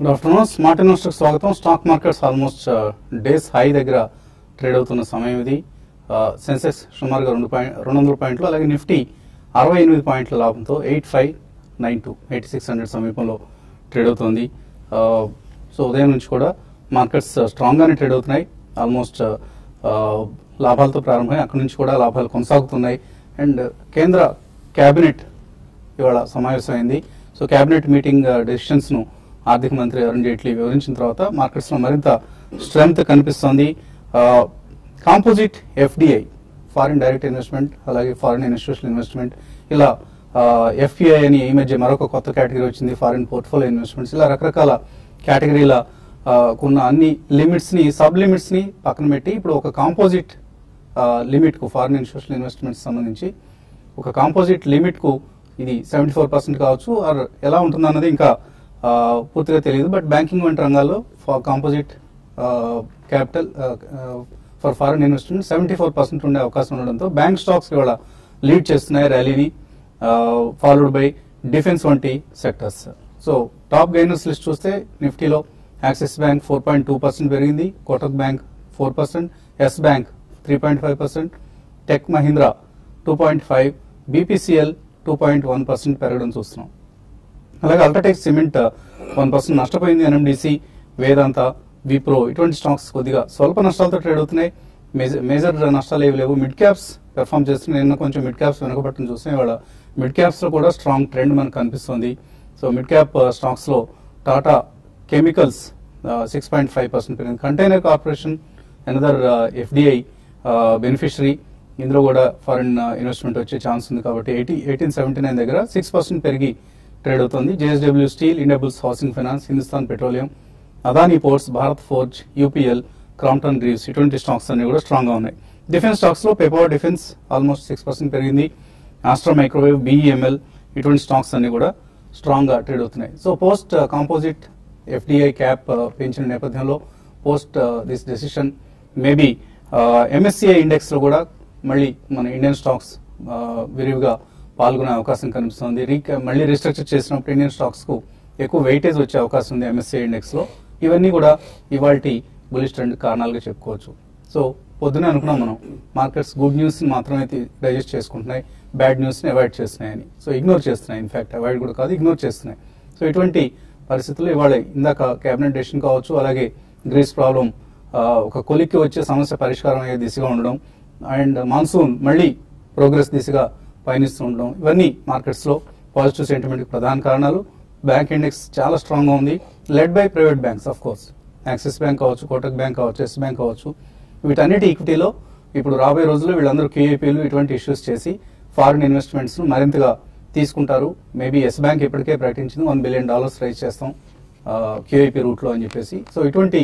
Good afternoon smart investor స్వాగతం stock markets almost days high దగ్గర trade అవుతున్న సమయం ఇది సెన్సెక్స్ సుమారుగా రెండు పాయింట్ రెండు వందల పాయింట్లు అలాగే నిఫ్టీ అరవై ఎనిమిది పాయింట్ల లాభంతో eight five nine two eighty six hundred సమీపంలో ట్రేడ్ అవుతుంది సో ఉదయం నుంచి కూడా మార్కెట్స్ స్ట్రాంగ్గానే ట్రేడ్ అవుతున్నాయి ఆల్మోస్ట్ లాభాలతో ప్రారంభమై అక్కడి నుంచి కూడా లాభాలు కొనసాగుతున్నాయి అండ్ కేంద్ర కేబినెట్ ఇవాళ సమావేశమైంది సో కేబినెట్ మీటింగ్ డెసిషన్స్ ను ఆర్థిక మంత్రి అరుణ్ జైట్లీ వివరించిన తర్వాత మార్కెట్స్ లో మరింత స్ట్రెంగ్త్ కనిపిస్తోంది composite FDI foreign direct investment అలాగే ఫారిన్ ఇన్స్టిట్యూషనల్ ఇన్వెస్ట్మెంట్ ఇలా ఎఫ్పిఐ అని ఈ మధ్య మరొక కొత్త కేటగిరీ వచ్చింది ఫారిన్ పోర్ట్ఫోలియో ఇన్వెస్ట్మెంట్స్ ఇలా రకరకాల కేటగిరీల ఉన్న అన్ని లిమిట్స్ ని సబ్ లిమిట్స్ ని పక్కన పెట్టి ఇప్పుడు ఒక కాంపోజిట్ లిమిట్ కు ఫారిన్ ఇన్స్టిట్యూషనల్ ఇన్వెస్ట్మెంట్స్ సంబంధించి ఒక కాంపోజిట్ లిమిట్ కు ఇది సెవెంటీ ఫోర్ పర్సెంట్ కావచ్చు ఆర్ ఎలా ఉంటుంది అన్నది ఇంకా ఆ, పూర్తిగా తెలియదు బట్ బ్యాంకింగ్ వంటి రంగాల్లో for composite capital for foreign investment seventy four percent ఉండే అవకాశం ఉండడంతో బ్యాంక్ స్టాక్స్ ఇవాళ లీడ్ చేస్తున్నాయి ర్యాలీని ఫాలోడ్ బై డిఫెన్స్ వంటి sectors so top gainers list చూస్తే నిఫ్టీలో Axis Bank four point two percent పెరిగింది Kotak Bank four percent Yes Bank three point five percent Tech Mahindra two point five BPCL two point one percent పెరగడం చూస్తున్నాం అలాగే UltraTech cement one percent నష్టపోయింది NMDC వేదాంత విప్రో ఇటువంటి stocks కొద్దిగా స్వల్ప నష్టాలతో ట్రేడ్ అవుతున్నాయి మేజర్ మేజర్ నష్టాలు ఏవి లేవు మిడ్ క్యాప్స్ పెర్ఫామ్ చేస్తున్నాయి నిన్న కొంచెం మిడ్ క్యాప్స్ వెనకబట్టడం చూస్తే ఇవాళ మిడ్ క్యాప్స్ లో కూడా స్ట్రాంగ్ ట్రెండ్ మనకు కనిపిస్తుంది సో మిడ్ క్యాప్ స్టాక్స్ లో Tata Chemicals six point five percent పెరిగింది Container Corporation another FDI beneficiary ఇందులో కూడా ఫారిన్ ఇన్వెస్ట్మెంట్ వచ్చే ఛాన్స్ ఉంది కాబట్టి ఎయిటీ ఎయిటీన్ సెవెంటీ నైన్ దగ్గర సిక్స్ పర్సెంట్ పెరిగి ట్రేడ్ అవుతుంది JSW Steel Indiabulls Housing Finance Hindustan Petroleum Adani Ports Bharat Forge UPL Crompton Greaves ఇటువంటి స్టాక్స్ అన్ని కూడా స్ట్రాంగ్ గా ఉన్నాయి డిఫెన్స్ స్టాక్స్ లో paper defence almost six percent పెరిగింది ఆస్ట్రా మైక్రోవేవ్ బీఈఎంఎల్ ఇటువంటి స్టాక్స్ అన్ని కూడా స్ట్రాంగ్ గా ట్రేడ్ అవుతున్నాయి so post composite FDI cap పెంచిన నేపథ్యంలో post this decision maybe MSCI index లో కూడా మళ్ళీ మన ఇండియన్ స్టాక్స్ విరివిగా పాల్గొనే అవకాశం కనిపిస్తుంది రీ మళ్ళీ రీస్ట్రక్చర్ చేసినప్పుడు ఇండియన్ స్టాక్స్ కు ఎక్కువ వెయిటేజ్ వచ్చే అవకాశం ఉంది ఎంఎస్సిఐ ఇండెక్స్ లో ఇవన్నీ కూడా ఇవాళ బులిష్ ట్రెండ్ కారణాలుగా చెప్పుకోవచ్చు సో పొద్దునే అనుకున్నాం మనం మార్కెట్స్ గుడ్ న్యూస్ మాత్రమే డైజెస్ట్ చేసుకుంటున్నాయి బ్యాడ్ న్యూస్ ని అవాయిడ్ చేస్తున్నాయని సో ఇగ్నోర్ చేస్తున్నాయి ఇన్ఫాక్ట్ అవాయిడ్ కూడా కాదు ఇగ్నోర్ చేస్తున్నాయి సో ఇటువంటి పరిస్థితుల్లో ఇవాళ ఇందాక కేబినెట్ డెసిషన్ కావచ్చు అలాగే గ్రీస్ ప్రాబ్లం ఒక కొలిక్కి వచ్చే సమస్య పరిష్కారం అయ్యే దిశగా ఉండడం అండ్ మాన్సూన్ మళ్ళీ ప్రోగ్రెస్ దిశగా పయనిస్తూ ఉండడం ఇవన్నీ మార్కెట్స్ లో పాజిటివ్ సెంటిమెంట్ ప్రధాన కారణాలు బ్యాంక్ ఇండెక్స్ చాలా స్ట్రాంగ్ గా ఉంది led by private banks of course Axis Bank కావచ్చు కోటక్ బ్యాంక్ కావచ్చు ఎస్ బ్యాంక్ కావచ్చు వీటన్నిటి ఈక్విటీలో ఇప్పుడు రాబోయే రోజుల్లో వీళ్ళందరూ క్యూఏపీలు ఇటువంటి ఇష్యూస్ చేసి ఫారిన్ ఇన్వెస్ట్మెంట్స్ ను మరింతగా తీసుకుంటారు మేబీ ఎస్ బ్యాంక్ ఇప్పటికే ప్రకటించింది వన్ బిలియన్ డాలర్స్ రైజ్ చేస్తాం క్యూఐపీ రూట్ లో అని చెప్పేసి సో ఇటువంటి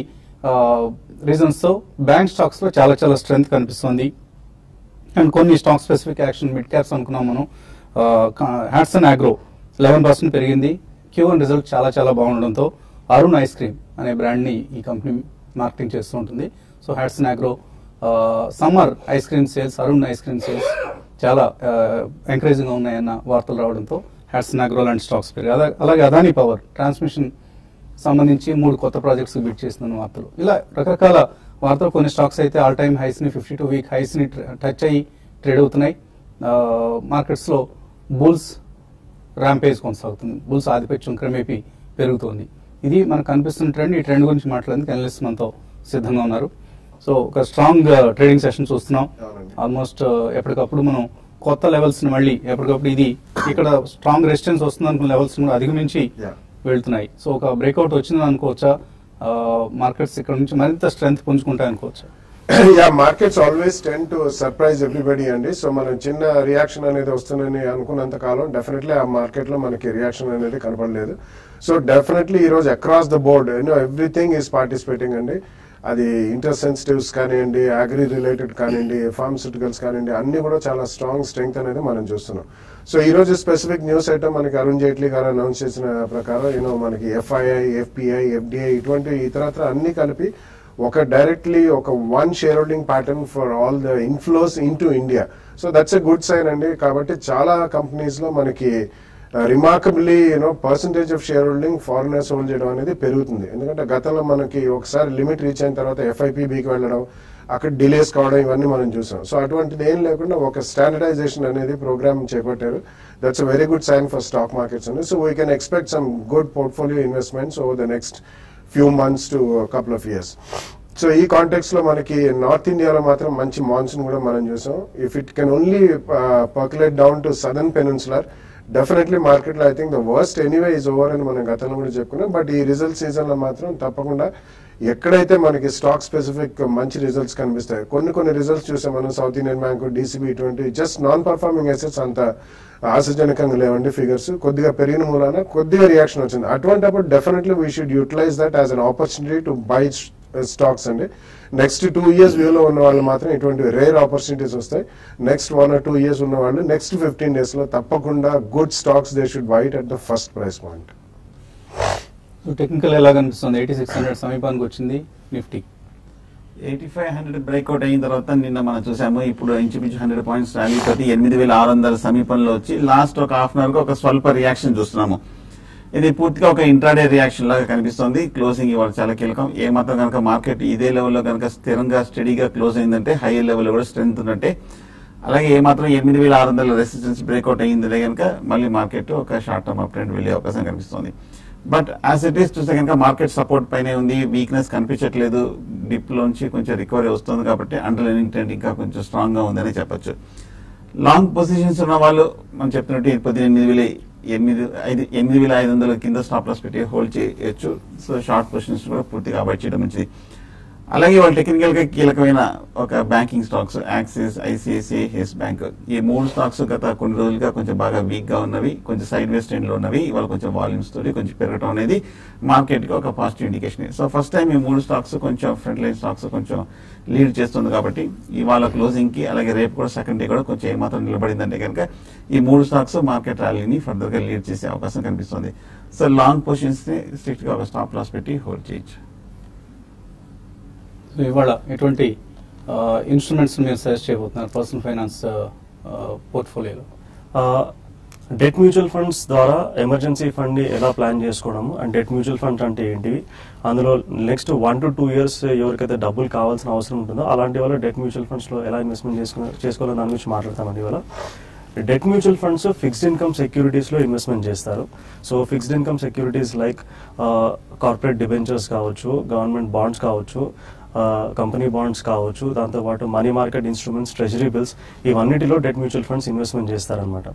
రీజన్స్ తో బ్యాంక్ స్టాక్స్ లో చాలా చాలా స్ట్రెంగ్త్ కనిపిస్తుంది అండ్ కొన్ని stock specific action mid caps అనుకున్నాం మనం హ్యాట్సన్ ఆగ్రో లెవెన్ పర్సెంట్ పెరిగింది క్యూ వన్ రిజల్ట్ చాలా చాలా బాగుండడంతో అరుణ్ ఐస్ క్రీమ్ అనే బ్రాండ్ ని ఈ కంపెనీ మార్కెటింగ్ చేస్తూ ఉంటుంది so Hatsun Agro summer ice cream sales Arun ice cream sales చాలా ఎంకరేజింగ్ గా ఉన్నాయన్న వార్తలు రావడంతో హ్యాట్సన్ ఆగ్రో లాంటి స్టాక్స్ పెరిగాయి అలా- అలాగే అదానీ పవర్ ట్రాన్స్మిషన్ సంబంధించి మూడు కొత్త ప్రాజెక్ట్స్ బిడ్ చేసిన వార్తలు ఇలా రకరకాల వార్తలు కొన్ని స్టాక్స్ అయితే ఆల్ టైమ్ హైస్ ని ఫిఫ్టీ టూ వీక్ హైస్ ని టచ్ అయ్యి ట్రేడ్ అవుతున్నాయి మార్కెట్స్ లో బుల్స్ ర్యాంపేజ్ కొనసాగుతుంది బుల్స్ ఆధిపత్యం క్రమేపీ పెరుగుతోంది ఇది మనకు కనిపిస్తున్న ట్రెండ్ ఈ ట్రెండ్ గురించి మాట్లాడేందుకు అనలిస్ట్ మనతో సిద్ధంగా ఉన్నారు సో ఒక స్ట్రాంగ్ ట్రేడింగ్ సెషన్ చూస్తున్నాం అవునండి. ఆల్మోస్ట్ ఎప్పటికప్పుడు మనం కొత్త లెవెల్స్ ని మళ్ళీ ఎప్పటికప్పుడు ఇది ఇక్కడ స్ట్రాంగ్ రెసిస్టెన్స్ వస్తుంది అనుకున్న లెవెల్స్ కూడా అధిగమించి Yeah. వెళ్తున్నాయి సో ఒక బ్రేక్అవుట్ వచ్చిందని అనుకోవచ్చా మార్కెట్స్ ఇక్కడ నుంచి మరింత స్ట్రెంగ్త్ పుంజుకుంటాయి అనుకోవచ్చా yeah markets always tend to surprise everybody అండి సో మనం చిన్న రియాక్షన్ అనేది వస్తుందని అనుకున్నంత కాలం డెఫినెట్లీ ఆ మార్కెట్ లో మనకి రియాక్షన్ అనేది కనపడలేదు సో డెఫినెట్లీ ఈ రోజు across the board you know everything is participating అండి అది ఇంటర్ సెన్సిటివ్స్ కానివ్వండి అగ్రి రిలేటెడ్ కానివ్వండి ఫార్మస్యూటికల్స్ కానివ్వండి అన్ని కూడా చాలా స్ట్రాంగ్ స్ట్రెంగ్త్ అనేది మనం చూస్తున్నాం సో ఈ రోజు స్పెసిఫిక్ న్యూస్ ఐటమ్ మనకి అరుణ్ జైట్లీ గారు అనౌన్స్ చేసిన ప్రకారం యూనో మనకి ఎఫ్ఐఐ ఎఫ్పిఐ ఎఫ్డిఐ ఇటువంటి ఇతరత్ర అన్ని కలిపి ఒక డైరెక్ట్లీ ఒక one share holding pattern for all the inflows into India so that's a good sign అండి కాబట్టి చాలా కంపెనీస్ లో మనకి remarkably you know percentage of share holding foreigners hold చేయడం అనేది పెరుగుతుంది ఎందుకంటే గతంలో మనకి ఒకసారి లిమిట్ రీచ్ అయిన తర్వాత ఎఫ్ఐపిబికి వెళ్ళడం అక్కడ డిలేస్ కావడం ఇవన్నీ మనం చూసాం సో అటువంటిది ఏం లేకుండా ఒక స్టాండర్డైజేషన్ అనేది ప్రోగ్రామ్ చేపట్టారు that's a very good sign for stock markets అండి so we can expect some good portfolio investments over the next few months to couple of years so ఈ కాంటెక్స్ లో మనకి నార్త్ ఇండియాలో మాత్రం మంచి మాన్సూన్ కూడా మనం చూసాం if it can only percolate down to southern peninsular definitely market లో I think the worst anyway is over అని మనం గతంలో కూడా చెప్పుకున్నాం బట్ ఈ రిజల్ట్ సీజన్ లో మాత్రం తప్పకుండా ఎక్కడైతే మనకి స్టాక్ స్పెసిఫిక్ మంచి రిజల్ట్స్ కనిపిస్తాయి కొన్ని కొన్ని రిజల్ట్స్ చూసాం మనం సౌత్ ఇండియన్ బ్యాంక్ డీసీబీ ఇటువంటి జస్ట్ నాన్ పర్ఫార్మింగ్ అసెట్స్ అంత ఆశాజనకంగా లేవండి ఫిగర్స్ కొద్దిగా పెరిగిన మూలాన కొద్దిగా రియాక్షన్ వచ్చింది అటువంటిప్పుడు definitely we should utilise that as an opportunity to buy stocks అండి నెక్స్ట్ టూ ఇయర్స్ వ్యూలో ఉన్న వాళ్ళు మాత్రం ఇటువంటి రేర్ ఆపర్చునిటీస్ వస్తాయి next one or two years ఉన్న వాళ్ళు నెక్స్ట్ ఫిఫ్టీన్ డేస్ లో తప్పకుండా good stocks they should bite at the first price point so technical ఎలా కనిపిస్తుంది ఎయిటీ సిక్స్ హండ్రెడ్ సమీపానికి వచ్చింది Nifty eighty five hundred breakout అయిన తర్వాత నిన్న మనం చూసాము ఇప్పుడు ఇంచుమించు హండ్రెడ్ పాయింట్స్ ర్యాలీ తోటి ఎనిమిది వేల ఆరు వందల సమీపంలో వచ్చి లాస్ట్ ఒక హాఫ్ అన్ అవర్ గా ఒక స్వల్ప రియాక్షన్ చూస్తున్నాము ఇది పూర్తిగా ఒక ఇంట్రాడే రియాక్షన్ లాగా కనిపిస్తుంది క్లోజింగ్ ఇవాళ చాలా కీలకం ఏ మాత్రం కనుక మార్కెట్ ఇదే లెవెల్లో కనుక స్థిరంగా స్టడీగా క్లోజ్ అయిందంటే హైయర్ లెవెల్ కూడా స్ట్రెంత్ ఉన్నట్టే అలాగే ఏ మాత్రం ఎనిమిది వేల ఆరు వందల రెసిస్టెన్స్ బ్రేక్అవుట్ అయిందే కనుక మళ్ళీ మార్కెట్ ఒక షార్ట్ టర్మ్ అప్ ట్రెండ్ వెళ్ళే అవకాశం కనిపిస్తుంది బట్ యాజ్ ఇట్ ఈస్ చూస్తే కనుక మార్కెట్ సపోర్ట్ పైనే ఉంది వీక్నెస్ కనిపించట్లేదు డిప్ లోంచి కొంచెం రికవరీ వస్తుంది కాబట్టి అండర్లైనింగ్ ట్రెండ్ ఇంకా కొంచెం స్ట్రాంగ్ గా ఉందని చెప్పొచ్చు లాంగ్ పొజిషన్స్ ఉన్న వాళ్ళు మనం చెప్పినట్టు పొద్దున ఎనిమిది వేల ఎనిమిది ఐదు ఎనిమిది వేల ఐదు వందల కింద స్టాప్ లాస్ పెట్టి హోల్డ్ చేయొచ్చు సో షార్ట్ పొజిషన్స్ కూడా పూర్తిగా అవాయిడ్ చేయడం మంచిది అలాగే వాళ్ళు టెక్నికల్ గా కీలకమైన ఒక banking stocks Axis ICICI Yes Bank ఈ మూడు స్టాక్స్ గత కొన్ని రోజులుగా కొంచెం బాగా వీక్ గా ఉన్నవి కొంచెం సైడ్ వేస్ ట్రెండ్ లో ఉన్నవి ఇవాళ కొంచెం వాల్యూమ్స్ తోటి కొంచెం పెరగడం అనేది మార్కెట్ కి ఒక positive indication so first time ఈ మూడు స్టాక్స్ కొంచెం ఫ్రంట్ లైన్ స్టాక్స్ కొంచెం లీడ్ చేస్తుంది కాబట్టి ఇవాళ క్లోజింగ్ కి అలాగే రేపు కూడా సెకండ్ డే కూడా కొంచెం ఏమాత్రం నిలబడిందంటే కనుక ఈ మూడు స్టాక్స్ మార్కెట్ ర్యాలీని ఫర్దర్ గా లీడ్ చేసే అవకాశం కనిపిస్తుంది సో లాంగ్ పొజిషన్స్ ని స్ట్రిక్ట్ గా ఒక స్టాప్ లాస్ పెట్టి హోల్డ్ చేయొచ్చు సో ఇవాళ ఎటువంటి ఇన్స్ట్రుమెంట్స్ మీరు సజెస్ట్ చేయబోతున్నారు పర్సనల్ ఫైనాన్స్ పోర్ట్ఫోలియోలో డెట్ మ్యూచువల్ ఫండ్స్ ద్వారా ఎమర్జెన్సీ ఫండ్ ని ఎలా ప్లాన్ చేసుకోవడము అండ్ డెట్ మ్యూచువల్ ఫండ్స్ అంటే ఏంటివి అందులో next one to two years ఎవరికైతే డబ్బులు కావాల్సిన అవసరం ఉంటుందో అలాంటి వాళ్ళు డెట్ మ్యూచువల్ ఫండ్స్ లో ఎలా ఇన్వెస్ట్మెంట్ చేసుకుని చేసుకోవాలని దాని గురించి మాట్లాడతామండి ఇవాళ debt mutual funds fixed income securities లో ఇన్వెస్ట్మెంట్ చేస్తారు so fixed income securities like corporate debentures కావచ్చు గవర్నమెంట్ బాండ్స్ కావచ్చు కంపెనీ బాండ్స్ కావచ్చు దాంతోపాటు money market instruments treasury bills ఇవన్నిటిలో డెట్ మ్యూచువల్ ఫండ్స్ ఇన్వెస్ట్మెంట్ చేస్తారనమాట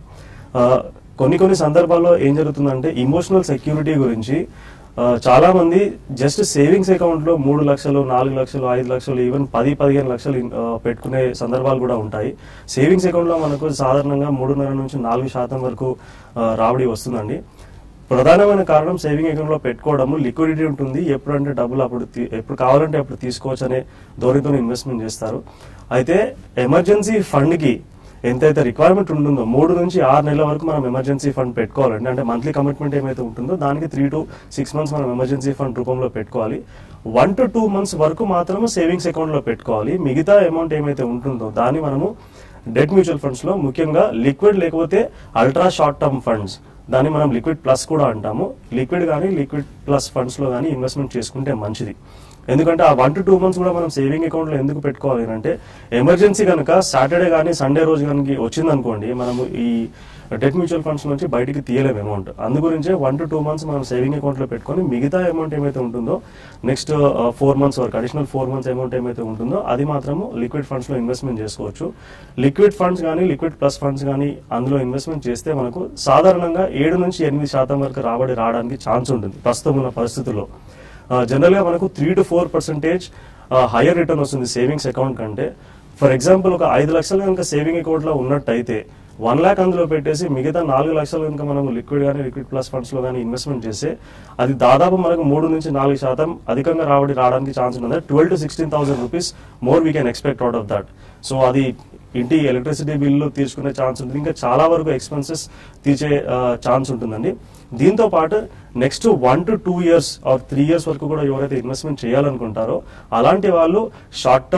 కొన్ని కొన్ని సందర్భాల్లో ఏం జరుగుతుందంటే ఇమోషనల్ సెక్యూరిటీ గురించి ఆ, చాలా మంది జస్ట్ సేవింగ్స్ అకౌంట్ లో మూడు లక్షలు నాలుగు లక్షలు ఐదు లక్షలు ఈవెన్ పది పదిహేను లక్షలు ఇన్- ఆ, పెట్టుకునే సందర్భాలు కూడా ఉంటాయి సేవింగ్స్ అకౌంట్ లో మనకు సాధారణంగా మూడున్నర నుంచి నాలుగు శాతం వరకు ఆ, రాబడి వస్తుందండి ప్రధానమైన కారణం సేవింగ్ అకౌంట్ లో పెట్టుకోవడము లిక్విడిటీ ఉంటుంది ఎప్పుడంటే డబ్బులు అప్పుడు తీ- ఎప్పుడు కావాలంటే అప్పుడు తీసుకోవచ్చు అనే ధోరణితో ఇన్వెస్ట్మెంట్ చేస్తారు అయితే ఎమర్జెన్సీ ఫండ్ కి ఎంతైతే రిక్వైర్మెంట్ ఉంటుందో మూడు నుంచి ఆరు నెలల వరకు మనం ఎమర్జెన్సీ ఫండ్ పెట్టుకోవాలండి అంటే మంత్లీ కమిట్మెంట్ ఏమైతే ఉంటుందో దానికి త్రీ టు సిక్స్ మంత్స్ మనం ఎమర్జెన్సీ ఫండ్ రూపంలో పెట్టుకోవాలి వన్ టు టూ మంత్స్ వరకు మాత్రమే సేవింగ్స్ అకౌంట్ లో పెట్టుకోవాలి మిగతా అమౌంట్ ఏమైతే ఉంటుందో దాన్ని మనము డెట్ మ్యూచువల్ ఫండ్స్ లో ముఖ్యంగా లిక్విడ్ లేకపోతే అల్ట్రా షార్ట్ టర్మ్ ఫండ్స్ దాన్ని మనం లిక్విడ్ ప్లస్ కూడా అంటాము లిక్విడ్ కానీ లిక్విడ్ ప్లస్ ఫండ్స్ లో కానీ ఇన్వెస్ట్మెంట్ చేసుకుంటే మంచిది ఎందుకంటే ఆ వన్ టు టూ మంత్స్ కూడా మనం సేవింగ్ అకౌంట్ లో ఎందుకు పెట్టుకోవాలి అంటే ఎమర్జెన్సీ కనుక సాటర్డే కానీ సండే రోజు కనుక వచ్చిందనుకోండి మనము ఈ డెట్ మ్యూచువల్ ఫండ్స్ నుంచి బయటికి తీయలేము అమౌంట్ అందుగురించే వన్ టు టూ మంత్స్ మనం సేవింగ్ అకౌంట్ లో పెట్టుకొని మిగతా అమౌంట్ ఏమైతే ఉంటుందో నెక్స్ట్ ఫోర్ మంత్స్ వరకు అడిషనల్ ఫోర్ మంత్స్ అమౌంట్ ఏమైతే ఉంటుందో అది మాత్రము లిక్విడ్ ఫండ్స్ లో ఇన్వెస్ట్మెంట్ చేసుకోవచ్చు లిక్విడ్ ఫండ్స్ కానీ లిక్విడ్ ప్లస్ ఫండ్స్ కానీ అందులో ఇన్వెస్ట్మెంట్ చేస్తే మనకు సాధారణంగా ఏడు నుంచి ఎనిమిది శాతం వరకు రాబడి రావడానికి ఛాన్స్ ఉంటుంది ప్రస్తుతం ఉన్న పరిస్థితుల్లో జనరల్ గా మనకు three to four percentage higher return వస్తుంది సేవింగ్స్ అకౌంట్ కంటే ఫర్ ఎగ్జాంపుల్ ఒక ఐదు లక్షలు కనుక సేవింగ్ అకౌంట్ లో ఉన్నట్టయితే వన్ ల్యాక్ అందులో పెట్టేసి మిగతా నాలుగు లక్షలు కనుక మనం లిక్విడ్ కానీ లిక్విడ్ ప్లస్ ఫండ్స్ లో కానీ ఇన్వెస్ట్మెంట్ చేస్తే అది దాదాపు మనకు మూడు నుంచి నాలుగు శాతం అధికంగా రాబడి రావడానికి ఛాన్స్ ఉంటుంది twelve to sixteen thousand rupees more we can expect out of that so అది ఇంటి ఎలక్ట్రిసిటీ బిల్లు తీసుకునే ఛాన్స్ ఉంటుంది ఇంకా చాలా వరకు ఎక్స్పెన్సెస్ తీర్చే ఛాన్స్ ఉంటుందండి దీంతో పాటు next one to two years or three years వరకు కూడా ఎవరైతే ఇన్వెస్ట్మెంట్ చేయాలనుకుంటారో అలాంటి వాళ్ళు షార్ట్ టర్మ్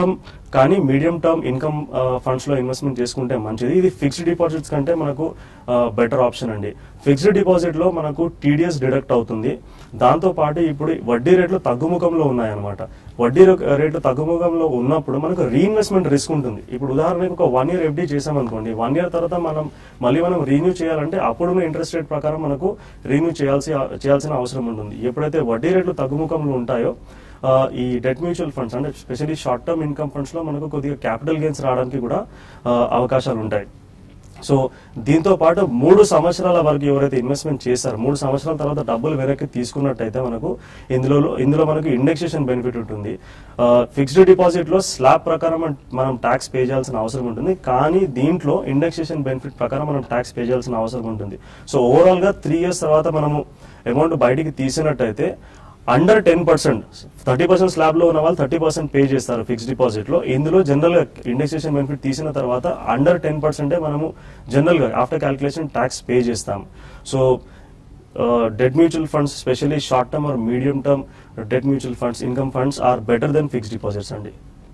కానీ మీడియం టర్మ్ ఇన్కమ్ ఫండ్స్ లో ఇన్వెస్ట్మెంట్ చేసుకుంటే మంచిది ఇది ఫిక్స్డ్ డిపాజిట్స్ కంటే మనకు బెటర్ ఆప్షన్ అండి ఫిక్స్డ్ డిపాజిట్ లో మనకు టీడీఎస్ డిడక్ట్ అవుతుంది దాంతో పాటు ఇప్పుడు వడ్డీ రేట్లు తగ్గుముఖంలో ఉన్నాయన్నమాట వడ్డీ రే- రేట్లు తగ్గుముఖంలో ఉన్నప్పుడు మనకు రీఇన్వెస్ట్మెంట్ రిస్క్ ఉంటుంది ఇప్పుడు ఉదాహరణకు ఒక వన్ ఇయర్ ఎఫ్డీ చేసామనుకోండి వన్ ఇయర్ తర్వాత మనం మళ్ళీ మనం రీన్యూ చేయాలంటే అప్పుడున్న ఇంట్రెస్ట్ రేట్ ప్రకారం మనకు రీన్యూ చేయాల్సి చేయాల్సిన అవసరం ఉంటుంది ఎప్పుడైతే వడ్డీ రేట్లు తగ్గుముఖంలో ఉంటాయో ఆ, ఈ డెట్ మ్యూచువల్ ఫండ్స్ అంటే specially short term income funds లో మనకు కొద్దిగా క్యాపిటల్ గెయిన్స్ రావడానికి కూడా ఆ, అవకాశాలు ఉంటాయి సో దీంతో పాటు మూడు సంవత్సరాల వరకు ఎవరైతే ఇన్వెస్ట్మెంట్ చేశారో మూడు సంవత్సరాల తర్వాత డబ్బులు వెనక్కి తీసుకున్నట్టయితే మనకు ఇందులో ఇందులో మనకు ఇండెక్సేషన్ బెనిఫిట్ ఉంటుంది ఫిక్స్డ్ డిపాజిట్ లో స్లాబ్ ప్రకారం మన- మనం ట్యాక్స్ పే చేయాల్సిన అవసరం ఉంటుంది కానీ దీంట్లో ఇండెక్సేషన్ బెనిఫిట్ ప్రకారం మనం ట్యాక్స్ పే చేయాల్సిన అవసరం ఉంటుంది సో ఓవరాల్ గా త్రీ ఇయర్స్ తర్వాత మనము అమౌంట్ బయటికి తీసినట్టయితే under ten percent thirty percent slab లో ఉన్న వాళ్ళు థర్టీ పర్సెంట్ పే చేస్తారు ఫిక్స్డ్ డిపాజిట్ లో ఇందులో జనరల్ గా ఇండెక్సేషన్ బెనిఫిట్ తీసిన తర్వాత అండర్ టెన్ పర్సెంటే మనము జనరల్ గా ఆఫ్టర్ క్యాలిక్యులేషన్ ట్యాక్స్ పే చేస్తాం so debt mutual funds specially short term or medium term debt mutual funds income funds are better than fixed deposits అండి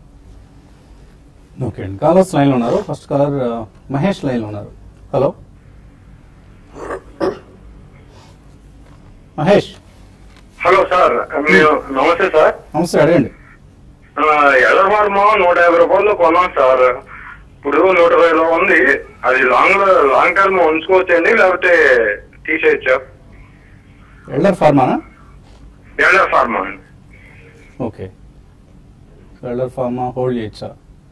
ఓకే అండి callers line లో ఉన్నారు ఫస్ట్ కాలర్ మహేష్ లైన్ లో ఉన్నారు hello Mahesh hello sir మేము నమస్తే sir నమస్తే అడగండి ఎల్లవారము నూట యాభై రూపాయలు కొన్నాం సార్ ఇప్పుడు నూట ఇరవైలో ఉంది అది లాంగ్ లాంగ్ టర్మ్ ఉంచుకోవచ్చండి లేకపోతే తీసేయచ్చా ఎల్డర్ ఫార్మానా Elder pharma okay Elder pharma hold చేయొచ్చా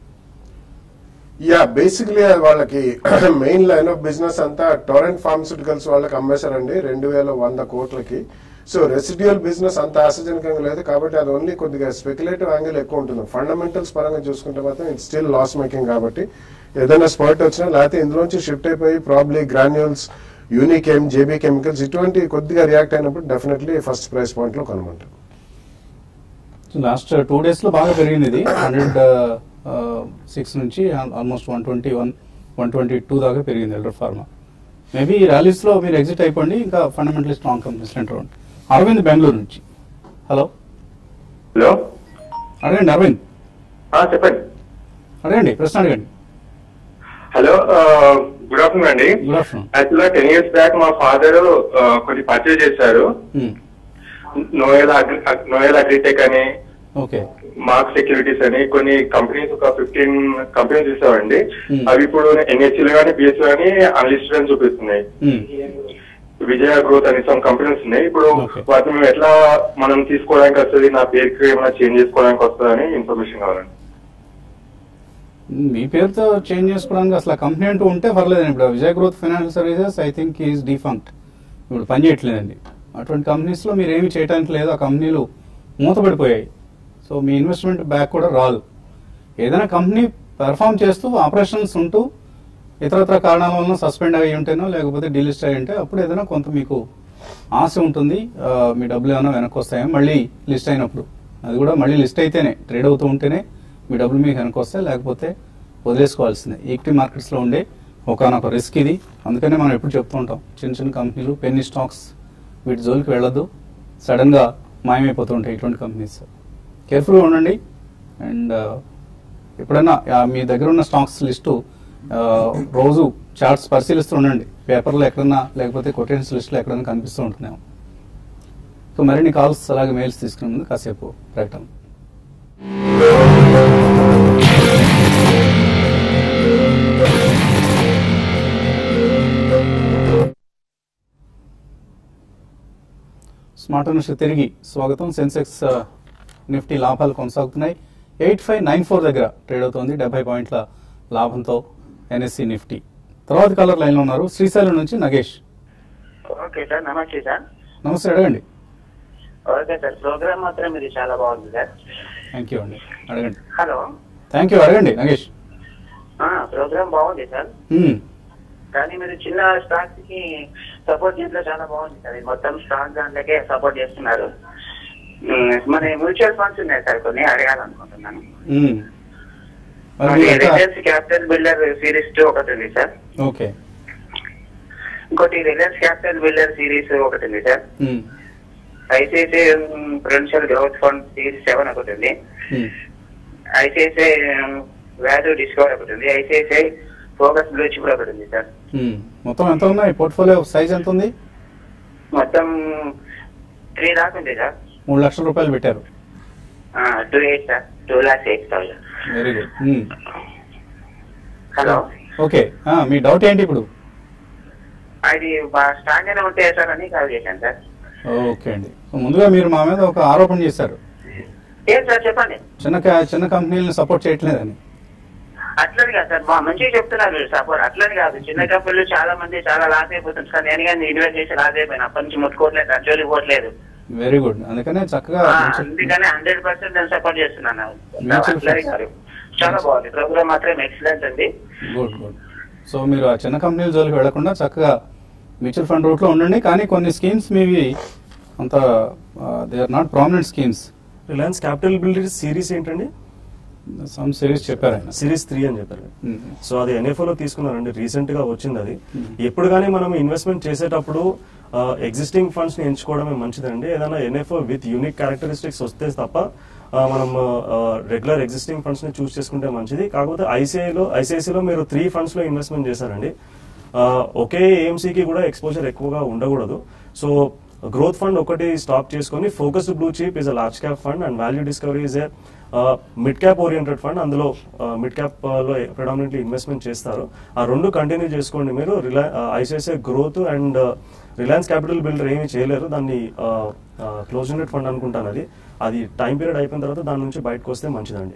యా బేసిక్లీ వాళ్ళకి మెయిన్ లైన్ ఆఫ్ బిజినెస్ అంతా టొరెంట్ ఫార్మస్యూటికల్స్ వాళ్ళకి అమ్మేశారండి రెండు వేల వంద కోట్లకి సో రెసిడ్యువల్ బిజినెస్ అంత ఆశాజనకంగా లేదు కాబట్టి అది ఓన్లీ కొద్దిగా స్పెక్యులేటివ్ యాంగిల్ ఎక్కువ ఉంటుంది ఫండమెంటల్స్ పరంగా చూసుకుంటే మాత్రం ఇట్స్ స్టిల్ లాస్ మేకింగ్ కాబట్టి ఏదైనా స్పాట్ వచ్చినా లేకపోతే ఇందులోంచి షిఫ్ట్ అయిపోయి probably Granules Unichem JB Chemicals ఇటువంటి కొద్దిగా రియాక్ట్ అయినప్పుడు డెఫినెట్లీ ఫస్ట్ ప్రైస్ పాయింట్ లో కొనమంటారు లాస్ట్ టూ డేస్ లో బాగా పెరిగింది ఇది హండ్రెడ్ సిక్స్ నుంచి almost one twenty one one twenty two దాకా పెరిగింది ఎల్డర్ ఫార్మా మేబీ ర్యాలీస్ లో మీరు ఎగ్జిట్ అయిపోండి ఇంకా fundamentally strong companies enter Arvind Bengaluru నుంచి హలో హలో అడగండి అరవింద్ చెప్పండి అడగండి ప్రశ్న అడగండి హలో గుడ్ ఆఫ్టర్నూన్ అండి గుడ్ ఆఫ్టర్నూన్ యాక్చువల్గా టెన్ ఇయర్స్ బ్యాక్ మా ఫాదర్ కొన్ని పర్చేజ్ చేశారు నోయల్ నోయల్ అగ్రిటెక్ అని ఓకే మార్క్ సెక్యూరిటీస్ అని కొన్ని కంపెనీస్ ఒక ఫిఫ్టీన్ కంపెనీస్ ఇస్తామండి Hmm. అవి ఇప్పుడు ఎన్హెచ్ఎల్ గానీ బిఎస్ఎల్ గానీ అన్లిస్టెడ్ అని చూపిస్తున్నాయి విజయ గ్రోత్ అని సమ్ కంపెనీస్ ఉన్నాయి ఇప్పుడు Okay. వాటిని మేము ఎట్లా మనం తీసుకోవడానికి వస్తుంది నా పేరుకి ఏమైనా చేంజ్ చేసుకోవడానికి వస్తుంది అని ఇన్ఫర్మేషన్ కావాలండి మీ పేరుతో చేంజ్ చేసుకోవడానికి అసలు కంపెనీ అంటూ ఉంటే పర్లేదండి ఇప్పుడు Vijay growth financial services I think is defunct ఇప్పుడు పని చేయట్లేదండి అటువంటి కంపెనీస్ లో మీరు ఏమి చేయడానికి లేదు ఆ కంపెనీలు మూతపడిపోయాయి సో మీ ఇన్వెస్ట్మెంట్ బ్యాక్ కూడా రాదు ఏదైనా కంపెనీ పెర్ఫామ్ చేస్తూ ఆపరేషన్స్ ఉంటూ ఇతరత్ర కారణాల వలన సస్పెండ్ అయ్యి ఉంటేనో లేకపోతే డీలిస్ట్ అయ్యి ఉంటే అప్పుడు ఏదైనా కొంత మీకు ఆశ ఉంటుంది ఆ, మీ డబ్బులు ఏమైనా వెనక్కి వస్తాయో మళ్ళీ లిస్ట్ అయినప్పుడు అది కూడా మళ్ళీ లిస్ట్ అయితేనే ట్రేడ్ అవుతూ ఉంటేనే మీ డబ్బులు మీకు వెనక్కి వస్తాయి లేకపోతే వదిలేసుకోవాల్సిందే ఈక్విటీ మార్కెట్స్లో ఉండే ఒకనొక రిస్క్ ఇది అందుకనే మనం ఎప్పుడు చెప్తూ ఉంటాం చిన్న చిన్న కంపెనీలు పెన్నీ స్టాక్స్ వీటి జోలికి వెళ్ళొద్దు సడన్గా మాయమైపోతూ ఉంటాయి ఇటువంటి కంపెనీస్ కేర్ఫుల్గా ఉండండి అండ్ ఎప్పుడైనా ఆ, మీ దగ్గర ఉన్న స్టాక్స్ లిస్టు ఆ, రోజు చార్ట్స్ పరిశీలిస్తూ ఉండండి పేపర్లో ఎక్కడన్నా లేకపోతే కొటేషన్స్ లిస్ట్లో ఎక్కడైనా కనిపిస్తూ ఉంటున్నాం సో మరిన్ని కాల్స్ అలాగే మెయిల్స్ తీసుకునే ముందు కాసేపు ప్రకటన స్మార్ట్ అనుష తిరిగి స్వాగతం సెన్సెక్స్ ఆ, నిఫ్టీ లాభాలు కొనసాగుతున్నాయి ఎయిట్ ఫైవ్ నైన్ ఫోర్ దగ్గర ట్రేడ్ అవుతోంది డెబ్బై పాయింట్ల లాభంతో ఎన్ఎస్సి నిఫ్టీ తర్వాత కలర్ లైన్ లో ఉన్నారు శ్రీశైలం నుంచి నగేష్ ఓకే సార్ నమస్తే సార్ నమస్తే అడగండి ఓకే సార్ ప్రోగ్రామ్ మాత్రం మీది చాలా బాగుంది సార్ థ్యాంక్ యూ అండి అడగండి హలో థ్యాంక్ యూ అడగండి నగేష్ ఆ, ప్రోగ్రామ్ బాగుంది సార్ మ్మ్. కానీ మీరు చిన్న స్టాక్స్ కి సపోర్ట్ చేయడంలో చాలా బాగుంది సార్ ఇది మొత్తం స్టాక్ దాంట్లోకే సపోర్ట్ చేస్తున్నారు ఉమ్, మరి మ్యూచువల్ ఫండ్స్ ఉన్నాయి సార్ కొన్ని అడగాలనుకుంటున్నాను మ్మ్. మరి మీరు ఎట్లా- Reliance capital builder series two ఒకటి ఉంది సార్ ఓకే ఇంకోటి రిలయన్స్ క్యాపిటల్ బిల్డర్ సిరీస్ ఒకటి ఉంది సార్ మ్మ్. ICICI prudential growth fund series seven ఒకటి ఉంది మ్మ్. ఐసిఐసిఐ వాల్యూ డిస్కవర్ ఒకటి ఉంది ఐసిఐసిఐ ఫోకస్ బ్లూ చిప్ ఒకటి ఉంది సార్ ఉమ్. మొత్తం ఎంత ఉన్నాయి పోర్ట్ఫోలియో సైజ్ ఎంత ఉంది మొత్తం త్రీ దాకా ఉంది సార్ మూడు లక్షల రూపాయలు పెట్టారు two eight sir two lakhs eight thousand very good hello okay ఆ, మీ డౌట్ ఏంటి ఇప్పుడు అది బాగా స్ట్రాంగ్ గానే ఉంటాయా సార్ అని కాల్ చేశాను సార్ ఓకే అండి సో ముందుగా మీరు మా మీద ఒక ఆరోపణ చేశారు ఏం సార్ చెప్పండి చిన్న క- చిన్న కంపెనీలను సపోర్ట్ చేయట్లేదని అట్లని కాదు సార్ మా మంచిగా చెప్తున్నారు సపోర్ట్ అట్లని కాదు చిన్న కంపెనీలు చాలా మంది చాలా లాస్ అయిపోతుంది సార్ నేను కానీ ఇన్వెస్ట్ చేసి లాస్ అయిపోయినా అప్పటి నుంచి ముట్టుకోవట్లేదు అర్జోలికి పోవట్లేదు వెరీ గుడ్ అందుకనే చక్కగా ఆ, మంచి- అందుకనే హండ్రెడ్ పర్సెంట్ నేను సపోర్ట్ చేస్తున్నాను Mutual అట్లని funds. కాదు చాలా బాగుంది ప్రోగ్రామ్ మాత్రం ఎక్సలెంట్ అండి గుడ్ గుడ్ సో మీరు ఆ చిన్న కంపెనీల జోలికి వెళ్లకుండా చక్కగా మ్యూచువల్ ఫండ్ రూట్లో ఉండండి కానీ కొన్ని స్కీమ్స్ మీవి అంత they are not prominent schemes Reliance capital builder series ఏంటండి సమ్ సిరీస్ చెప్పారు ఆయన సిరీస్ త్రీ అని చెప్పారు Mm. సో అది NFO లో తీసుకున్నారండి రీసెంట్ గా వచ్చింది అది ఎప్పుడు కానీ మనం ఇన్వెస్ట్మెంట్ చేసేటప్పుడు ఎగ్జిస్టింగ్ ఫండ్స్ ని ఎంచుకోవడమే మంచిదండి ఏదైనా ఎన్ఎఫ్ఓ విత్ యూనిక్ క్యారెక్టరిస్టిక్స్ వస్తే తప్ప ఆ, మనం రెగ్యులర్ ఎగ్జిస్టింగ్ ఫండ్స్ ని చూస్ చేసుకుంటే మంచిది కాకపోతే ఐసిఐలో ఐసిఐసిలో మీరు త్రీ ఫండ్స్ లో ఇన్వెస్ట్మెంట్ చేశారండి ఆ, ఒకే ఏఎంసీకి కూడా ఎక్స్పోజర్ ఎక్కువగా ఉండకూడదు సో గ్రోత్ ఫండ్ ఒకటి స్టాప్ చేసుకొని focused blue chip is a large cap fund and value discovery is a mid cap oriented fund అందులో మిడ్ క్యాప్ లో ప్రిడామినెంట్లీ ఇన్వెస్ట్మెంట్ చేస్తారు ఆ రెండు కంటిన్యూ చేసుకోండి మీరు రిలయ ICICI growth and Reliance capital builder ఏమీ చేయలేరు దాన్ని క్లోజ్ యూనిట్ ఫండ్ అనుకుంటాను అది అది టైం పీరియడ్ అయిపోయిన తర్వాత దాని నుంచి బయటకు వస్తే మంచిదండి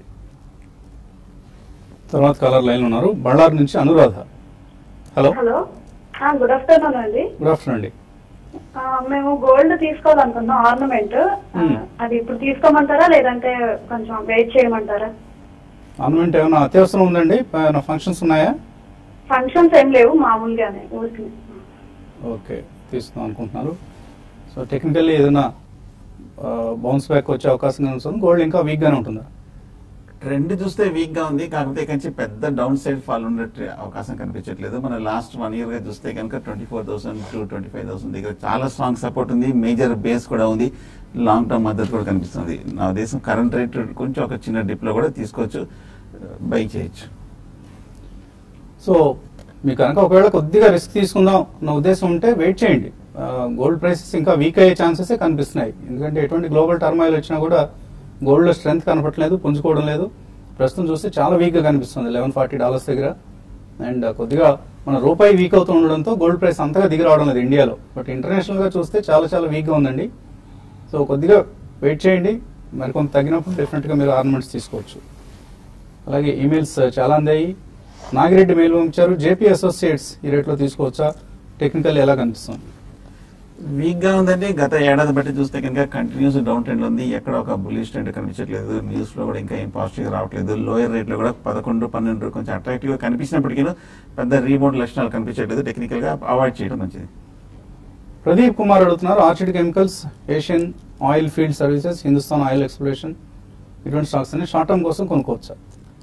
తర్వాత కలర్ లైన్ ఉన్నారు బళ్ళారి నుంచి Anuradha hello hello good afternoon అండి గుడ్ ఆఫ్టర్నూన్ అండి ఆ, మేము గోల్డ్ తీసుకోవాలనుకున్నాం ఆర్నమెంట్ Hmm. అది ఇప్పుడు తీసుకోమంటారా లేదంటే కొంచెం వెయిట్ చేయమంటారా ఆర్నమెంట్ ఏమైనా అత్యవసరం ఉందండి ఏమైనా ఫంక్షన్స్ ఉన్నాయా ఫంక్షన్స్ ఏం లేవు మామూలుగానే ఊరికి ఓకే తీసుకుందాం అనుకుంటున్నారు సో టెక్నికల్లీ ఏదైనా బౌన్స్ బ్యాక్ వచ్చే అవకాశం ఉంటుంది గోల్డ్ ఇంకా వీక్ గానే ఉంటుందా ట్రెండ్ చూస్తే వీక్ గా ఉంది కాకపోతే ఇక్కడి నుంచి పెద్ద డౌన్ సైడ్ ఫాల్ ఉండే అవకాశం కనిపించట్లేదు మన లాస్ట్ వన్ ఇయర్ గా చూస్తే కనుక twenty four thousand to twenty five thousand దగ్గర చాలా స్ట్రాంగ్ సపోర్ట్ ఉంది మేజర్ బేస్ కూడా ఉంది లాంగ్ టర్మ్ మద్దతు కూడా కనిపిస్తుంది నా ఉద్దేశం కరెంట్ రేట్ కొంచెం ఒక చిన్న డిప్ లో కూడా తీసుకోవచ్చు బై చేయొచ్చు సో మీకు కనుక ఒకవేళ కొద్దిగా రిస్క్ తీసుకుందాం అన్న ఉద్దేశం ఉంటే వెయిట్ చేయండి గోల్డ్ ప్రైసెస్ ఇంకా వీక్ అయ్యే ఛాన్సెస్ కనిపిస్తున్నాయి ఎందుకంటే ఎటువంటి గ్లోబల్ టర్మాయిల్ వచ్చినా కూడా గోల్డ్ లో స్ట్రెంత్ కనపట్లేదు పుంజుకోవడం లేదు ప్రస్తుతం చూస్తే చాలా వీక్ గా కనిపిస్తుంది లెవెన్ ఫార్టీ డాలర్స్ దగ్గర అండ్ కొద్దిగా మన రూపాయి వీక్ అవుతూ ఉండడంతో గోల్డ్ ప్రైస్ అంతగా దిగి రావడం లేదు ఇండియాలో బట్ ఇంటర్నేషనల్ గా చూస్తే చాలా చాలా వీక్ గా ఉందండి సో కొద్దిగా వెయిట్ చేయండి మరి కొంత తగ్గినప్పుడు డెఫినెట్ గా మీరు ఆర్నమెంట్స్ తీసుకోవచ్చు అలాగే ఈమెయిల్స్ చాలా అందాయి నాగిరెడ్డి మెయిల్ పంపించారు జేపీ అసోసియేట్స్ ఈ రేట్లో తీసుకోవచ్చా టెక్నికల్ ఎలా కనిపిస్తుంది వీక్ గా ఉందండి గత ఏడాది బట్టి చూస్తే కనుక కంటిన్యూస్ డౌన్ ట్రెండ్ ఉంది ఎక్కడ ఒక బులిష్ ట్రెండ్ కనిపించట్లేదు న్యూస్ లో కూడా ఇంకా ఏం పాజిటివ్ రావట్లేదు లోయర్ రేట్ లో కూడా పదకొండు పన్నెండు కొంచెం అట్రాక్టివ్ గా కనిపించినప్పటికీ పెద్ద రీబౌండ్ లక్షణాలు కనిపించట్లేదు టెక్నికల్ గా అవాయిడ్ చేయడం మంచిది ప్రదీప్ కుమార్ అడుగుతున్నారు Orchid chemicals Asian oil field services Hindustan oil exploration ఇటువంటి స్టాక్స్ అన్ని షార్ట్ టర్మ్ కోసం కొనుక్కోవచ్చా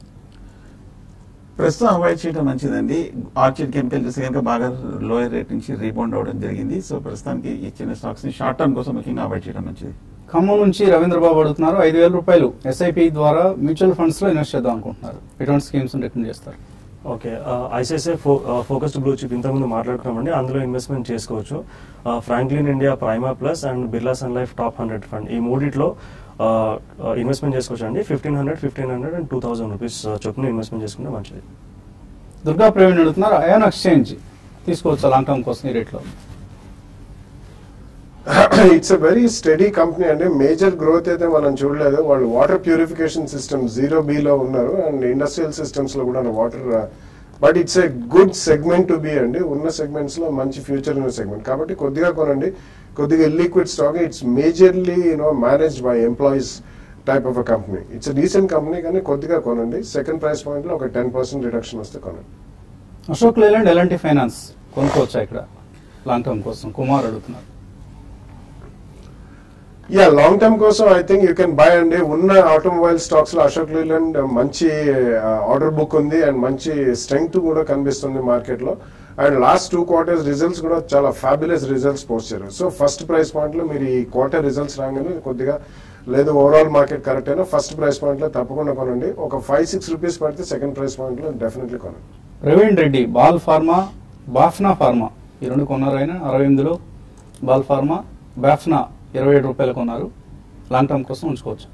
ప్రస్తుతం అవాయిడ్ చేయడం మంచిదండి ఆర్చిడ్ కెమికల్ చూస్తే కనుక బాగా లోయర్ రేట్ నుంచి రీబౌండ్ అవడం జరిగింది సో ప్రస్తుతానికి ఈ చిన్న స్టాక్స్ ని షార్ట్ టర్మ్ కోసం ముఖ్యంగా అవాయిడ్ చేయడం మంచిది ఖమ్మం నుంచి రవీంద్ర బాబు అడుగుతున్నారు ఐదు వేల రూపాయలు ఎస్ఐపి ద్వారా మ్యూచువల్ ఫండ్స్ లో ఇన్వెస్ట్ చేద్దాం అనుకుంటున్నారు ఎటువంటి స్కీమ్స్ రికమెండ్ చేస్తారు ఓకే ఐసిఐసిఐ ఫో ఫోకస్డ్ బ్లూ చిప్ ఇంతకుముందు మాట్లాడుకున్నామండి అందులో ఇన్వెస్ట్మెంట్ చేసుకోవచ్చు Franklin India Prima plus and Birla sun life top hundred fund ఈ మూడిట్లో ఇన్వెస్ట్మెంట్ చేసుకోవచ్చు అండి fifteen hundred fifteen hundred and two thousand rupees చొప్పున ఇన్వెస్ట్మెంట్ చేసుకుంటే మంచిది దుర్గా ప్రవీణ్ అడుగుతున్నారు అయాన్ ఎక్స్చేంజ్ తీసుకోవచ్చా లాంగ్ టర్మ్ కోసం ఈ రేట్లో it's a very steady company అండి మేజర్ గ్రోత్ అయితే మనం చూడలేదు వాళ్ళు వాటర్ ప్యూరిఫికేషన్ సిస్టమ్ జీరో లో ఉన్నారు అండ్ ఇండస్ట్రియల్ సిస్టమ్స్ లో కూడా water but it's a good segment to be అండి ఉన్న సెగ్మెంట్స్ లో మంచి ఫ్యూచర్ ఉన్న సెగ్మెంట్ కాబట్టి కొద్దిగా కొనండి కొద్దిగా liquid stock it's majorly you know managed by employees type of a company it's decent company కానీ కొద్దిగా కొనండి సెకండ్ ప్రైస్ పాయింట్ లో ఒక టెన్ పర్సెంట్ రిడక్షన్ వస్తే కొనండి అశోక్ లేలాండ్ ఎలాంటి ఫైనాన్స్ కొనుక్కోవచ్చా ఇక్కడ లాంగ్ టర్మ్ కోసం కుమార్ అడుగుతున్నారు యా లాంగ్ టర్మ్ కోసం I think you can buy అండి ఉన్న ఆటోమొబైల్ స్టాక్స్ లో అశోక్ లేలాండ్ మంచి ఆర్డర్ బుక్ ఉంది అండ్ మంచి స్ట్రెంగ్త్ కూడా కనిపిస్తుంది మార్కెట్ లో and last two quarters results కూడా చాలా ఫ్యాబులస్ రిజల్ట్స్ పోస్ట్ చేశారు సో ఫస్ట్ ప్రైస్ పాయింట్ లో మీరు ఈ క్వార్టర్ రిజల్ట్స్ రాగానే కొద్దిగా లేదు ఓవరాల్ మార్కెట్ కరెక్ట్ అయినా ఫస్ట్ ప్రైస్ పాయింట్ లో తప్పకుండా కొనండి ఒక ఫైవ్ సిక్స్ రూపీస్ పడితే సెకండ్ ప్రైస్ పాయింట్ లో డెఫినెట్లీ కొనండి ప్రవీణ్ రెడ్డి బాల్ ఫార్మా బాఫ్నా ఫార్మా ఈ రెండు కొన్నారు ఆయన అరవై ఎనిమిదిలో బాల్ ఫార్మా బాఫ్నా ఇరవై ఏడు రూపాయలు కొన్నారు లాంగ్ టర్మ్ కోసం ఉంచుకోవచ్చు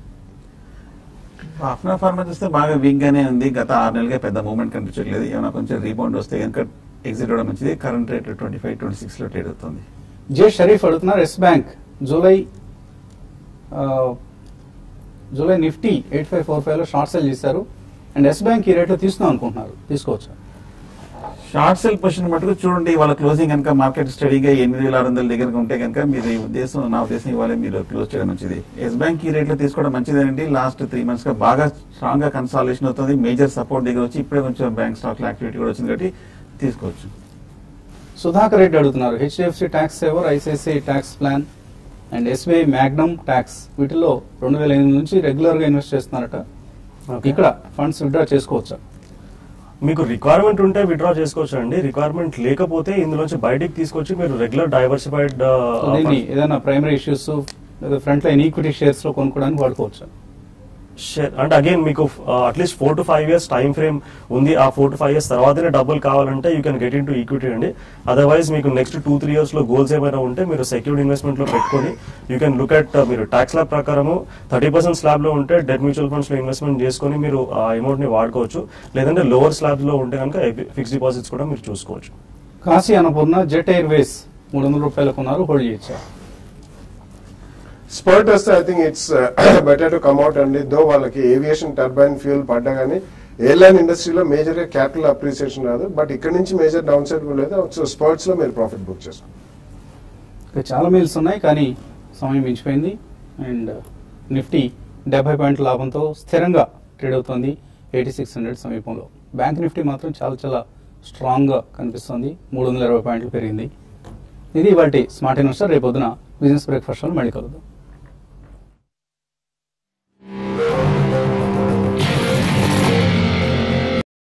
అఫ్నా ఫార్మా చూస్తే బాగా వీక్ గానే ఉంది గత ఆరు నెలలుగా పెద్ద మూవ్మెంట్ కనిపించట్లేదు ఏమైనా కొంచెం రీబౌండ్ వస్తే కనుక ఎగ్జిట్ అవ్వడం మంచిది current rate twenty five twenty six లో ట్రేడ్ అవుతుంది జే షరీఫ్ అడుగుతున్నారు ఎస్ బ్యాంక్ జూలై ఆ, July Nifty eight five four five లో షార్ట్ సెల్ చేశారు అండ్ ఎస్ బ్యాంక్ ఈ రేట్లో తీసుకుందాం అనుకుంటున్నారు తీసుకోవచ్చు షార్ట్ సెల్ పొజిషన్ మటుకు చూడండి వాళ్ళ క్లోజింగ్ కనుక మార్కెట్ స్టడీగా ఎనిమిది వేల ఆరు వందల దగ్గరకు ఉంటే కనుక మీరు ఈ ఉద్దేశం నా ఉద్దేశం ఇవ్వాలి మీరు క్లోజ్ చేయడం మంచిది ఎస్ బ్యాంక్ ఈ రేట్లో తీసుకోవడం మంచిదేనండి లాస్ట్ త్రీ మంత్స్ గా బాగా స్ట్రాంగ్ గా కన్సాలేషన్ అవుతుంది మేజర్ సపోర్ట్ దగ్గర వచ్చి ఇప్పుడే కొంచెం బ్యాంక్ స్టాక్ యాక్టివిటీ కూడా వచ్చింది కాబట్టి తీసుకోవచ్చు సుధాకర్ రెడ్డి అడుగుతున్నారు HDFC tax saver ICICI tax plan and SBI magnum tax వీటిలో రెండు వేల ఎనిమిది నుంచి రెగ్యులర్ గా ఇన్వెస్ట్ చేస్తున్నారట Okay. ఇక్కడ ఫండ్స్ విత్డ్రా చేసుకోవచ్చా మీకు రిక్వైర్మెంట్ ఉంటే విత్డ్రా చేసుకోవచ్చు అండి రిక్వైర్మెంట్ లేకపోతే ఇందులోంచి బయటికి తీసుకొచ్చి మీరు రెగ్యులర్ డైవర్సిఫైడ్ సో దీన్ని ఏదైనా ప్రైమరీ ఇష్యూస్ లేదా ఫ్రంట్ లైన్ ఈక్విటీ షేర్స్ లో కొనుక్కోవడానికి వాడుకోవచ్చు షేర్ అంటే అగైన్ మీకు at least four to five years time frame ఉంది ఆ ఫోర్ టు ఫైవ్ ఇయర్స్ తర్వాతనే డబ్బులు కావాలంటే you can get into equity అండి అదర్వైజ్ మీకు నెక్స్ట్ టూ త్రీ ఇయర్స్ లో గోల్స్ ఏమైనా ఉంటే మీరు సెక్యూర్డ్ ఇన్వెస్ట్మెంట్ లో పెట్టుకొని యూ కెన్ లుక్ అట్ మీరు ట్యాక్స్ స్లాబ్ ప్రకారము థర్టీ పర్సెంట్ స్లాబ్ లో ఉంటే డెట్ మ్యూచువల్ ఫండ్స్ లో ఇన్వెస్ట్మెంట్ చేసుకొని మీరు ఆ అమౌంట్ ని వాడుకోవచ్చు లేదంటే లోవర్ స్లాబ్ లో ఉంటే కనుక ఫిక్స్ డిపాజిట్స్ కూడా మీరు చూసుకోవచ్చు కాశీ అన్నపూర్ణ జెట్ ఎయిర్వేస్ మూడు వందల రూపాయలు కొన్నారు హోల్డ్ చేయొచ్చా స్పర్ట్ వస్తే I think it's better to come out అండి దో వాళ్ళకి ఏవియేషన్ టర్బైన్ ఫ్యూల్ పడ్డా కానీ ఎయిర్లైన్ ఇండస్ట్రీలో మేజర్ గా క్యాపిటల్ అప్రిసియేషన్ రాదు బట్ ఇక్కడ నుంచి మేజర్ డౌన్ సైడ్ కూడా లేదు సో స్పర్ట్స్ లో మీరు ప్రాఫిట్ బుక్ చేసుకోండి ఇంకా చాలా మెయిల్స్ ఉన్నాయి కానీ సమయం మించిపోయింది అండ్ నిఫ్టీ డెబ్బై పాయింట్ల లాభంతో స్థిరంగా ట్రేడ్ అవుతోంది ఎయిటీ సిక్స్ హండ్రెడ్ సమీపంలో బ్యాంక్ నిఫ్టీ మాత్రం చాలా చాలా స్ట్రాంగ్గా కనిపిస్తుంది మూడు వందల ఇరవై పాయింట్లు పెరిగింది ఇది వాటి స్మార్ట్ ఇన్వెస్టర్ రేపు పొద్దున బిజినెస్ బ్రేక్ఫాస్ట్ మళ్ళీ కలుద్దాం